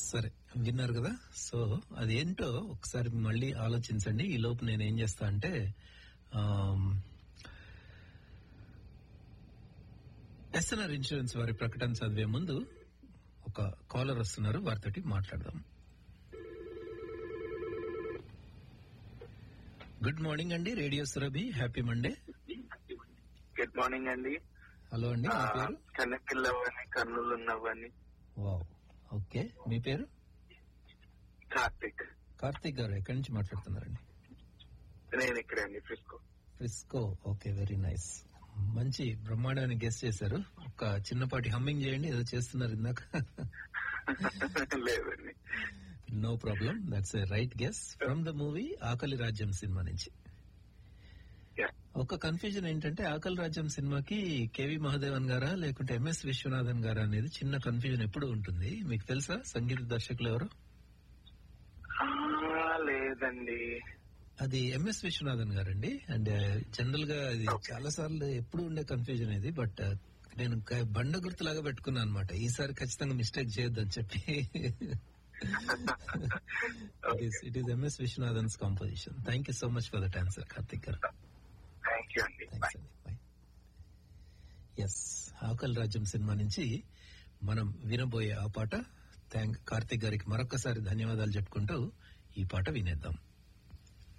సరే విన్నారు కదా సో అదేంటో ఒకసారి మళ్ళీ ఆలోచించండి ఈ లోపు నేను ఏం చేస్తా అంటే ఎస్ఎన్ఆర్ ఇన్సూరెన్స్ వారి ప్రకటన చదివే ముందు ఒక కాలర్ వస్తున్నారు వారితోటి మాట్లాడదాం గుడ్ మార్నింగ్ అండి radio Surabhi happy Monday good morning అండి హలో అండి మీ పేరు కన్నెపిల్లవని కర్నూలు ఉన్నవని వావ్ ఓకే మీ పేరు కార్తిక్ కార్తీక్ గారు ఎక్కడి నుంచి మాట్లాడుతున్నారండి నేను ఇక్కడే అండి Frisco Frisco okay very nice మంచి బ్రహ్మాండాన్ని గెస్ట్ చేశారు ఒక చిన్నపాటి హమ్మింగ్ చేయండి ఏదో చేస్తున్నారు ఇందాక లేదండి no problem that's alright guess from the movie Aakali Rajyam సినిమా నుంచి Yeah. ఒక కన్ఫ్యూజన్ ఏంటంటే ఆకలి రాజ్యం సినిమాకి కేవి మహాదేవన్ గారా లేకుంటే ఎంఎస్ విశ్వనాథన్ గారా అనేది చిన్న కన్ఫ్యూజన్ ఎప్పుడు ఉంటుంది మీకు తెలుసా సంగీత దర్శకులు ఎవరు ఆ, లేదండి అది ఎంఎస్ విశ్వనాథన్ గారండి అండ్ జనరల్ గా అది చాలా సార్లు ఎప్పుడు ఉండే కన్ఫ్యూజన్ ఇది బట్ నేను క- బండ గుర్తులాగా పెట్టుకున్నాను అనమాట ఈసారి ఖచ్చితంగా మిస్టేక్ చేయొద్దని చెప్పి it is MS Viswanathan's composition thank you so much for that answer Karthik గారు థ్యాంక్ యూ అండి థ్యాంక్స్ అండి బాయ్ ఎస్ ఆకల్ రాజ్యం సినిమా నుంచి మనం వినబోయే ఆ పాట థ్యాంక్ కార్తిక్ గారికి మరొకసారి ధన్యవాదాలు చెప్పుకుంటూ ఈ పాట వినేద్దాం